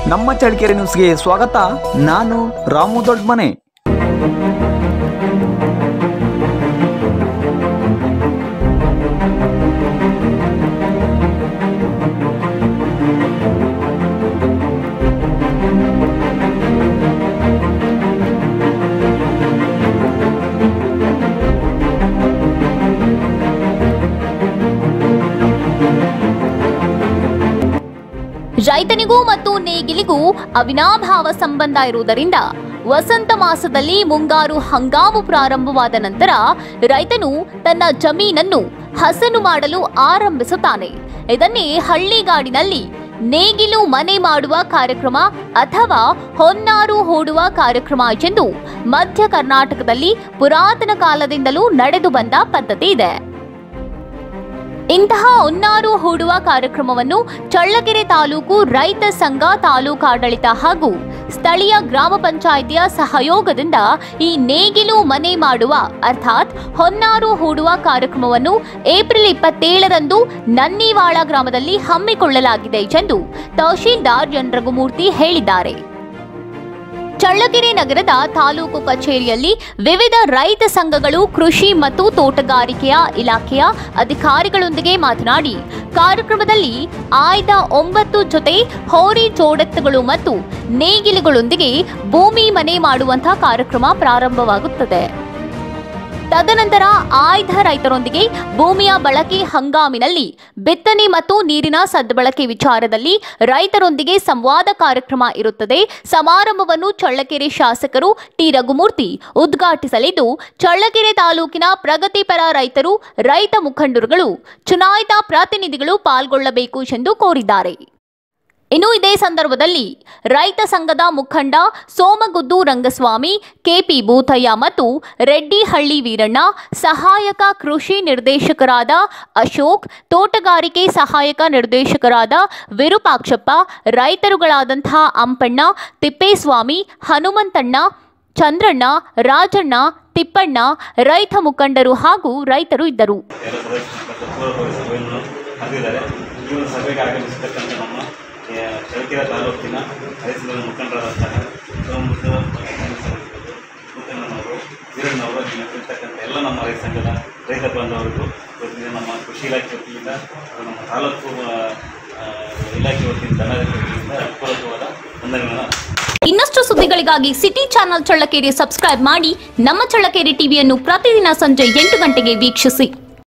ನಮ್ಮ ಚಳ್ಳಕೆರೆ ನ್ಯೂಸ್ಗೆ ಸ್ವಾಗತ ನಾನು ರಾಮು ದೊಡ್ಮನೆ ರೈತನಿಗೂ ಮತ್ತು ನೇಗಿಲಿಗೂ ಅವಿನಾಭಾವ ಸಂಬಂಧ ಇರುವುದರಿಂದ ವಸಂತ ಮಾಸದಲ್ಲಿ ಮುಂಗಾರು ಹಂಗಾಮು ಪ್ರಾರಂಭವಾದ ನಂತರ ರೈತನು ತನ್ನ ಜಮೀನನ್ನು ಹಸನು ಮಾಡಲು ಆರಂಭಿಸುತ್ತಾನೆ ಇದನ್ನೇ ಹಳ್ಳಿಗಾಡಿನಲ್ಲಿ ನೇಗಿಲು ಮನೆ ಮಾಡುವ ಕಾರ್ಯಕ್ರಮ ಅಥವಾ ಹೊನ್ನಾರು ಹೂಡುವ ಕಾರ್ಯಕ್ರಮ ಎಂದು ಮಧ್ಯ ಕರ್ನಾಟಕದಲ್ಲಿ ಪುರಾತನ ಕಾಲದಿಂದಲೂ ನಡೆದು ಬಂದ ಪದ್ಧತಿ ಇದೆ ಇಂತಹ ಹೊನ್ನಾರು ಹೂಡುವ ಕಾರ್ಯಕ್ರಮವನ್ನು ಚಳ್ಳಕೆರೆ ತಾಲೂಕು ರೈತ ಸಂಘ ತಾಲೂಕಾಡಳಿತ ಹಾಗೂ ಸ್ಥಳೀಯ ಗ್ರಾಮ ಪಂಚಾಯಿತಿಯ ಸಹಯೋಗದಿಂದ ಈ ನೇಗಿಲು ಮನೆ ಮಾಡುವ ಅರ್ಥಾತ್ ಹೊನ್ನಾರು ಹೂಡುವ ಕಾರ್ಯಕ್ರಮವನ್ನು ಏಪ್ರಿಲ್ ಇಪ್ಪತ್ತೇಳರಂದು ನನ್ನಿವಾಳ ಗ್ರಾಮದಲ್ಲಿ ಹಮ್ಮಿಕೊಳ್ಳಲಾಗಿದೆ ಎಂದು ತಹಶೀಲ್ದಾರ್ ಎನ್ ರಘುಮೂರ್ತಿ ಹೇಳಿದ್ದಾರೆ ಚಳ್ಳಕೆರೆ ನಗರದ ತಾಲೂಕು ಕಚೇರಿಯಲ್ಲಿ ವಿವಿಧ ರೈತ ಸಂಘಗಳು ಕೃಷಿ ಮತ್ತು ತೋಟಗಾರಿಕೆಯ ಇಲಾಖೆಯ ಅಧಿಕಾರಿಗಳೊಂದಿಗೆ ಮಾತನಾಡಿ ಕಾರ್ಯಕ್ರಮದಲ್ಲಿ ಆಯ್ದ ಒಂಬತ್ತು ಜೊತೆ ಹೋರಿ ಜೋಡೆತ್ತುಗಳು ಮತ್ತು ನೇಗಿಲುಗಳೊಂದಿಗೆ ಭೂಮಿ ಮನೆ ಮಾಡುವಂತಹ ಕಾರ್ಯಕ್ರಮ ಪ್ರಾರಂಭವಾಗುತ್ತದೆ ತದನಂತರ ಆಯ್ದ ರೈತರೊಂದಿಗೆ ಭೂಮಿಯ ಬಳಕೆ ಹಂಗಾಮಿನಲ್ಲಿ ಬಿತ್ತನೆ ಮತ್ತು ನೀರಿನ ಸದ್ಬಳಕೆ ವಿಚಾರದಲ್ಲಿ ರೈತರೊಂದಿಗೆ ಸಂವಾದ ಕಾರ್ಯಕ್ರಮ ಇರುತ್ತದೆ ಸಮಾರಂಭವನ್ನು ಚಳ್ಳಕೆರೆ ಶಾಸಕರು ಟಿ ರಘುಮೂರ್ತಿ ಉದ್ಘಾಟಿಸಲಿದ್ದು ಚಳ್ಳಕೆರೆ ತಾಲೂಕಿನ ಪ್ರಗತಿಪರ ರೈತರು ರೈತ ಮುಖಂಡರುಗಳು ಚುನಾಯಿತ ಪ್ರತಿನಿಧಿಗಳು ಪಾಲ್ಗೊಳ್ಳಬೇಕು ಎಂದು ಕೋರಿದ್ದಾರೆ ಇನ್ನು ಇದೇ ಸಂದರ್ಭದಲ್ಲಿ ರೈತ ಸಂಘದ ಮುಖಂಡ ಸೋಮಗುದ್ದು ರಂಗಸ್ವಾಮಿ ಕೆಪಿ ಭೂತಯ್ಯ ಮತ್ತು ರೆಡ್ಡಿಹಳ್ಳಿ ವೀರಣ್ಣ ಸಹಾಯಕ ಕೃಷಿ ನಿರ್ದೇಶಕರಾದ ಅಶೋಕ್ ತೋಟಗಾರಿಕೆ ಸಹಾಯಕ ನಿರ್ದೇಶಕರಾದ ವಿರೂಪಾಕ್ಷಪ್ಪ ರೈತರುಗಳಾದಂತಹ ಅಂಪಣ್ಣ ತಿಪ್ಪೇಸ್ವಾಮಿ ಹನುಮಂತಣ್ಣ ಚಂದ್ರಣ್ಣ ರಾಜಣ್ಣ ತಿಪ್ಪಣ್ಣ ರೈತ ಮುಖಂಡರು ಹಾಗೂ ರೈತರು ಇದ್ದರು ಎಲ್ಲ ಸದಸ್ಯರು ಪೂರ್ವಭಾವಿ ಸಭೆಯನ್ನು ಕರೆದಿದ್ದಾರೆ ಈ ಒಂದು ಸಭೆಗೆ ಆಗಮಿಸತಕ್ಕಂಥ ನಮ್ಮ ಆ, ಚಳ್ಳಕೆರೆ ತಾಲೂಕಿನ ರೈತರ ಮುಖಂಡರಾದಂತಹ ಸೋಮಬುದ್ಧ ಮುಖಂಡನವರು ವೀರಣ್ಣವರು ಇರ್ತಕ್ಕಂಥ ಎಲ್ಲ ನಮ್ಮ ರೈತ ಸಂಘದ ರೈತ ಬಾಂಧವರಿಗೂ ಇವತ್ತಿನ ನಮ್ಮ ಕೃಷಿ ಇಲಾಖೆ ವತಿಯಿಂದ ಹಾಗೂ ನಮ್ಮ ತಾಲೂಕು ಆ, ಆ, ಇಲಾಖೆ ವತಿಯಿಂದ ಧನಾಧಿಕಾರಿ ವತಿಯಿಂದ ಪೂರಕವಾದ ವಂದನೆಗಳನ್ನು ಇನ್ನಷ್ಟು ಸುದ್ದಿಗಳಿಗಾಗಿ ಸಿಟಿ ಚಾನೆಲ್ ಚಳ್ಳಕೆರೆ ಸಬ್ಸ್ಕ್ರೈಬ್ ಮಾಡಿ ನಮ್ಮ ಚಳ್ಳಕೆರೆ ಟಿವಿಯನ್ನು ಪ್ರತಿದಿನ ಸಂಜೆ ಎಂಟು ಗಂಟೆಗೆ ವೀಕ್ಷಿಸಿ